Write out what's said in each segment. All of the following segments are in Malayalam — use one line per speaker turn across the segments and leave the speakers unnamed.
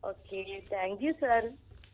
Okay thank you sir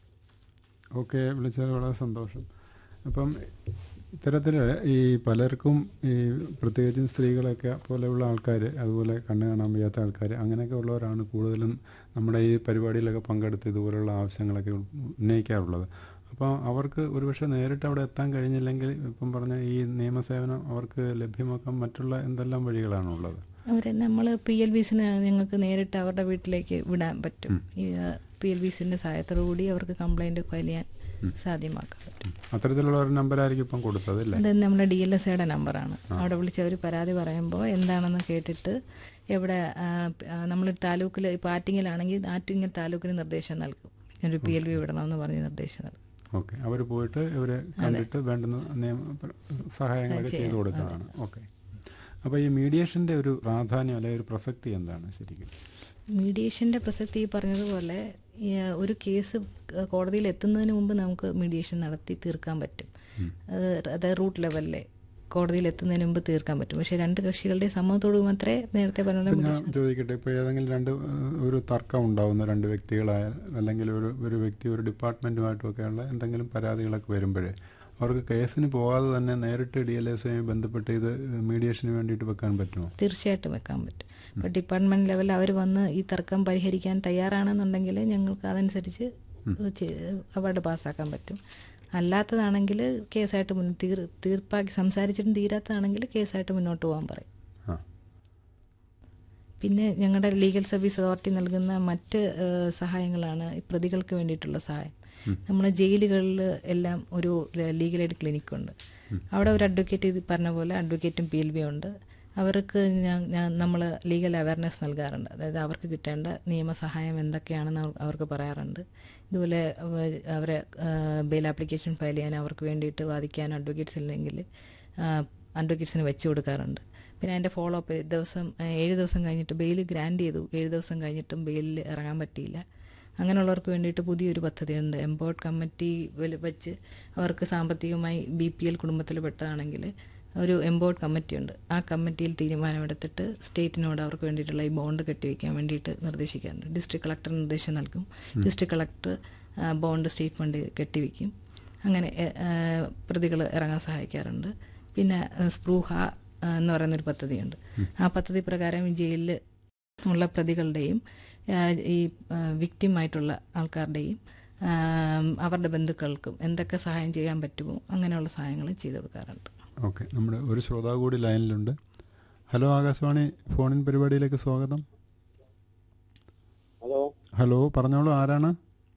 okay വിളിച്ചതിൽ വളരെ സന്തോഷം അപ്പം ഇത്തരത്തിൽ ഈ പലർക്കും ഈ പ്രത്യേകിച്ചും സ്ത്രീകളൊക്കെ പോലെയുള്ള ആൾക്കാർ അതുപോലെ കണ്ണ് കാണാൻ വയ്യാത്ത ആൾക്കാർ അങ്ങനെയൊക്കെ ഉള്ളവരാണ് കൂടുതലും നമ്മുടെ ഈ പരിപാടിയിലൊക്കെ പങ്കെടുത്ത് ഇതുപോലുള്ള ആവശ്യങ്ങളൊക്കെ ഉന്നയിക്കാറുള്ളത് അപ്പോൾ അവർക്ക് ഒരുപക്ഷെ നേരിട്ട് അവിടെ എത്താൻ കഴിഞ്ഞില്ലെങ്കിൽ ഇപ്പം പറഞ്ഞ ഈ നിയമസേവനം അവർക്ക് ലഭ്യമാക്കാൻ മറ്റുള്ള എന്തെല്ലാം വഴികളാണുള്ളത്
അവരെ നമ്മൾ പി എൽ ബിസിന് ഞങ്ങൾക്ക് നേരിട്ട് അവരുടെ വീട്ടിലേക്ക് വിടാൻ പറ്റും ഈ പി എൽ ബിസിൻ്റെ സഹായത്തോടു കൂടി അവർക്ക് കംപ്ലൈൻറ്റ് ഫയൽ ചെയ്യാൻ സാധ്യമാക്കാൻ പറ്റും
അത്തരത്തിലുള്ള ഒരു നമ്പറായിരിക്കും ഇപ്പം കൊടുത്തത് അല്ലേ
അത് നമ്മുടെ ഡി എൽ എസ് ഐയുടെ നമ്പറാണ് അവിടെ വിളിച്ച് അവർ പരാതി പറയുമ്പോൾ എന്താണെന്ന് കേട്ടിട്ട് എവിടെ നമ്മൾ താലൂക്കിൽ ഇപ്പോൾ ആറ്റിങ്ങലാണെങ്കിൽ ആറ്റിങ്ങൽ താലൂക്കിന് നിർദ്ദേശം നൽകും ഒരു പി എൽ ബി വിടണമെന്ന് പറഞ്ഞ് നിർദ്ദേശം നൽകും
ഓക്കെ അവർ പോയിട്ട് ഇവരെ കണ്ടിട്ട് വേണ്ടുന്ന നിയമ സഹായങ്ങളൊക്കെ ചെയ്തു കൊടുക്കുന്നതാണ് ഓക്കെ അപ്പോൾ ഈ മീഡിയേഷൻ്റെ ഒരു പ്രാധാന്യം അല്ലെങ്കിൽ ഒരു പ്രസക്തി എന്താണ് ശരിക്കും
മീഡിയേഷൻ്റെ പ്രസക്തി ഈ പറഞ്ഞതുപോലെ ഈ, ഒരു കേസ് കോടതിയിൽ എത്തുന്നതിന് മുമ്പ് നമുക്ക് മീഡിയേഷൻ നടത്തി തീർക്കാൻ പറ്റും അത് അതായത് റൂട്ട് ലെവലിലെ കോടതിയിൽ എത്തുന്നതിന് മുമ്പ് തീർക്കാൻ പറ്റും പക്ഷേ രണ്ട് കക്ഷികളുടെ സമ്മതത്തോട് മാത്രമേ നേരത്തെ പറഞ്ഞ
ഇപ്പം ഞാൻ ചോദിക്കട്ടെ ഇപ്പോൾ ഏതെങ്കിലും രണ്ട് ഏഹ്, ഒരു തർക്കം ഉണ്ടാവുന്ന രണ്ട് വ്യക്തികളായ അല്ലെങ്കിൽ ഒരു ഒരു വ്യക്തി ഒരു ഡിപ്പാർട്ട്മെൻറ്റുമായിട്ടൊക്കെയുള്ള എന്തെങ്കിലും പരാതികളൊക്കെ വരുമ്പോഴേ അവർക്ക് കേസിന് പോകാതെ തന്നെ നേരിട്ട് ഡി എൽ എസ് ബന്ധപ്പെട്ട് ഇത് മീഡിയേഷന് വേണ്ടിയിട്ട് വെക്കാൻ പറ്റുമോ
തീർച്ചയായിട്ടും വെക്കാൻ പറ്റും ഇപ്പോൾ ഡിപ്പാർട്ട്മെൻറ്റ് ലെവലിൽ അവർ വന്ന് ഈ തർക്കം പരിഹരിക്കാൻ തയ്യാറാണെന്നുണ്ടെങ്കിൽ ഞങ്ങൾക്ക് അതനുസരിച്ച് അവാർഡ് പാസ്സാക്കാൻ പറ്റും അല്ലാത്തതാണെങ്കിൽ കേസായിട്ട് മുൻ തീർ തീർപ്പാക്കി സംസാരിച്ചിട്ടും തീരാത്തതാണെങ്കിൽ കേസായിട്ട് മുന്നോട്ട് പോകാൻ പറയും
ആ
പിന്നെ ഞങ്ങളുടെ ലീഗൽ സർവീസ് അതോറിറ്റി നൽകുന്ന മറ്റ് ഏഹ്, സഹായങ്ങളാണ് ഈ പ്രതികൾക്ക് വേണ്ടിയിട്ടുള്ള സഹായം നമ്മൾ ജയിലുകളിൽ എല്ലാം ഒരു ലീഗൽ എയ്ഡ് ക്ലിനിക്കുണ്ട് അവിടെ ഒരു അഡ്വക്കേറ്റ് ഇത് പറഞ്ഞ പോലെ അഡ്വക്കേറ്റും പി എൽ ബി ഉണ്ട് അവർക്ക് ഞാൻ നമ്മൾ ലീഗൽ അവയർനെസ് നൽകാറുണ്ട് അതായത് അവർക്ക് കിട്ടേണ്ട നിയമസഹായം എന്തൊക്കെയാണെന്ന് അവർ- അവർക്ക് പറയാറുണ്ട് ഇതുപോലെ അവ- അവരെ ബെയിൽ ആപ്ലിക്കേഷൻ ഫയൽ ചെയ്യാൻ അവർക്ക് വേണ്ടിയിട്ട് വാദിക്കാൻ അഡ്വക്കേറ്റ്സ് ഇല്ലെങ്കിൽ അഡ്വക്കേറ്റ്സിന് വെച്ച് കൊടുക്കാറുണ്ട് പിന്നെ അതിൻ്റെ ഫോളോ അപ്പ് ദിവസം ആ, ഏഴ് ദിവസം കഴിഞ്ഞിട്ട് ബെയിൽ ഗ്രാൻഡ് ചെയ്തു ഏഴ് ദിവസം കഴിഞ്ഞിട്ടും ബെയിലിൽ ഇറങ്ങാൻ പറ്റിയില്ല അങ്ങനെയുള്ളവർക്ക് വേണ്ടിയിട്ട് പുതിയൊരു പദ്ധതിയുണ്ട് എംപവേർഡ് കമ്മിറ്റി വെച്ച് അവർക്ക് സാമ്പത്തികമായി ബി പി എൽ കുടുംബത്തിൽ പെട്ടതാണെങ്കിൽ ഒരു എംപവേർഡ് കമ്മിറ്റിയുണ്ട് ആ കമ്മിറ്റിയിൽ തീരുമാനമെടുത്തിട്ട് സ്റ്റേറ്റിനോട് അവർക്ക് വേണ്ടിയിട്ടുള്ള ഈ ബോണ്ട് കെട്ടിവെക്കാൻ വേണ്ടിയിട്ട് നിർദ്ദേശിക്കാറുണ്ട് ഡിസ്ട്രിക്ട് കളക്ടർ നിർദ്ദേശം നൽകും district collector bond state fund കെട്ടിവെക്കും അങ്ങനെ പ്രതികൾ ഇറങ്ങാൻ സഹായിക്കാറുണ്ട് പിന്നെ ഏഹ്, സ്പ്രൂഹ ആ, എന്ന് പറയുന്നൊരു പദ്ധതിയുണ്ട് ആ പദ്ധതി പ്രകാരം ഈ ജയിലിൽ ഉള്ള പ്രതികളുടെയും ആ, ഈ വിക്റ്റിം ആയിട്ടുള്ള ആൾക്കാരുടെയും ആ, അവരുടെ ബന്ധുക്കൾക്കും എന്തൊക്കെ സഹായം ചെയ്യാൻ പറ്റുമോ അങ്ങനെയുള്ള സഹായങ്ങൾ ചെയ്തു കൊടുക്കാറുണ്ട്
ഓക്കെ നമ്മുടെ ഒരു ശ്രോതാവ് കൂടി ലൈനിലുണ്ട് ഹലോ ആകാശവാണി ഫോണിൻ പരിപാടിയിലേക്ക് സ്വാഗതം
ഹലോ
ഹലോ പറഞ്ഞോളൂ ആരാണ്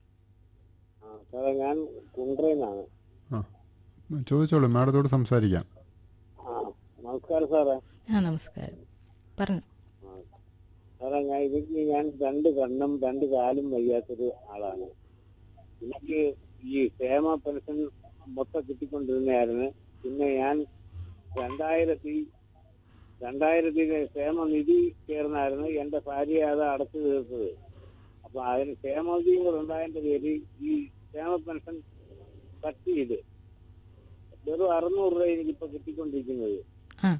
ആ സാറേ ഞാൻ കുണ്ട്രയിലാണ്
ആ ചോദിച്ചോളൂ മാഡത്തോട് സംസാരിക്കാം
ആ നമസ്കാരം സാറേ
ആ നമസ്കാരം പറഞ്ഞു
ആ. സാറേ ഞാൻ എനിക്ക് ഞാൻ രണ്ട് കണ്ണും രണ്ട് കാലും വയ്യാത്തൊരു ആളാണ് എനിക്ക് ഈ ക്ഷേമ പെൻഷൻ മൊത്തം കിട്ടിക്കൊണ്ടിരുന്നതായിരുന്നു പിന്നെ ഞാൻ രണ്ടായിരത്തി രണ്ടായിരത്തി ക്ഷേമനിധി ചേർന്നായിരുന്നു എന്റെ ഭാര്യ അത് അടച്ചു തീർത്തത് അപ്പൊ അതിന് ക്ഷേമനിധി കൂടെ ഉണ്ടായതിന്റെ പേര് ഈ ക്ഷേമ പെൻഷൻ കട്ട് ചെയ്ത് വെറും അറുന്നൂറ് രൂപ എനിക്കിപ്പോ കിട്ടിക്കൊണ്ടിരിക്കുന്നത്
ആ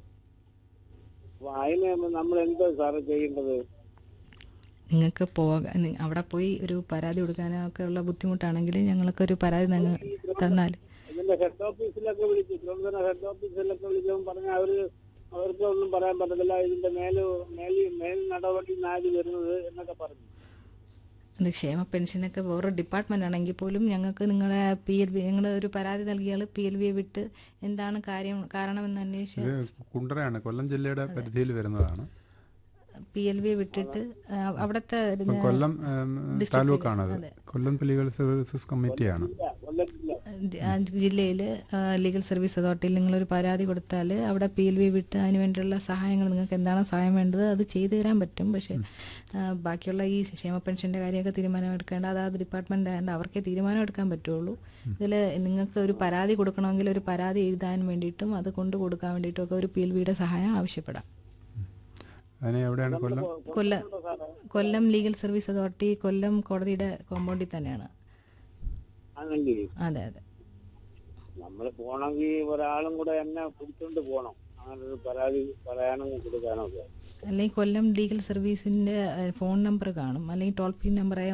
അപ്പൊ അതിന് നമ്മൾ എന്താ സാറ് ചെയ്യേണ്ടത്
നിങ്ങൾക്ക് പോകാൻ നി- അവിടെ പോയി ഒരു പരാതി കൊടുക്കാനോ ഒക്കെ ഉള്ള ബുദ്ധിമുട്ടാണെങ്കിൽ ഞങ്ങൾക്കൊരു പരാതി നിങ്ങൾ തന്നാൽ
ഇതിന്റെ ഹെഡ് ഓഫീസിലൊക്കെ വിളിച്ചു തിരുവനന്തപുരം ഹെഡ് ഓഫീസിലൊക്കെ വിളിച്ചപ്പോൾ പറഞ്ഞ അവര് അവർക്ക് ഒന്നും പറയാൻ പറ്റത്തില്ല ഇതിന്റെ മേല് മേൽ മേൽ നടപടി നാല് വരുന്നത് എന്നൊക്കെ പറഞ്ഞു
അത് ക്ഷേമ പെൻഷനൊക്കെ വേറെ ഡിപ്പാർട്ട്മെൻ്റ് ആണെങ്കിൽ പോലും ഞങ്ങൾക്ക് നിങ്ങളെ പി എൽ ബി നിങ്ങൾ ഒരു പരാതി നൽകിയാൽ പി എൽ ബിയെ വിട്ട് എന്താണ് കാര്യം കാരണമെന്ന് അന്വേഷിച്ച്
ഇത് കുണ്ടറയാണ് കൊല്ലം ജില്ലയുടെ പരിധിയിൽ വരുന്നതാണ്
പി എൽ ബിയെ വിട്ടിട്ട് ആ, അവിടുത്തെ
ഇപ്പം കൊല്ലം ഏം, താലൂക്കാണത്
അതെ.
കൊല്ലം ലീഗൽ സർവീസസ് കമ്മിറ്റിയാണ്
ഇല്ല കൊല്ലത്തില്ല
ജില്ലയിൽ ലീഗൽ സർവീസ് അതോറിറ്റിയിൽ നിങ്ങളൊരു പരാതി കൊടുത്താൽ അവിടെ പി എൽ ബി വിട്ട് അതിന് വേണ്ടിയുള്ള സഹായങ്ങൾ നിങ്ങൾക്ക് എന്താണ് സഹായം വേണ്ടത് അത് ചെയ്തു തരാൻ പറ്റും പക്ഷേ ആ, ബാക്കിയുള്ള ഈ ക്ഷേമ പെൻഷൻ്റെ കാര്യമൊക്കെ തീരുമാനമെടുക്കേണ്ട അതാത് ഡിപ്പാർട്ട്മെൻ്റ് ആയതുകൊണ്ട് അവർക്കേ തീരുമാനം എടുക്കാൻ പറ്റുള്ളൂ ഇതിൽ നിങ്ങൾക്ക് ഒരു പരാതി കൊടുക്കണമെങ്കിൽ ഒരു പരാതി എഴുതാൻ വേണ്ടിയിട്ടും അത് കൊണ്ടു കൊടുക്കാൻ വേണ്ടിയിട്ടും ഒക്കെ ഒരു പി എൽ ബിയുടെ സഹായം ആവശ്യപ്പെടാം
അതിന് എവിടെയാണ് Kollam
Kollam Kollam legal service authority Kollam കോടതിയുടെ കോമ്പൗണ്ടിൽ തന്നെയാണ്
ആണെങ്കിൽ
അതെ അതെ
നമ്മൾ പോണെങ്കിൽ ഒരാളും കൂടെ എന്നെ പിടിച്ചോണ്ട് പോണം അങ്ങനെ ഒരു പരാതി പറയാനും കൊടുക്കാനൊക്കെ
അല്ലെങ്കിൽ കൊല്ലം ലീഗൽ സർവീസിൻ്റെ ഫോൺ നമ്പർ കാണും അല്ലെങ്കിൽ ടോൾ ഫ്രീ നമ്പറായ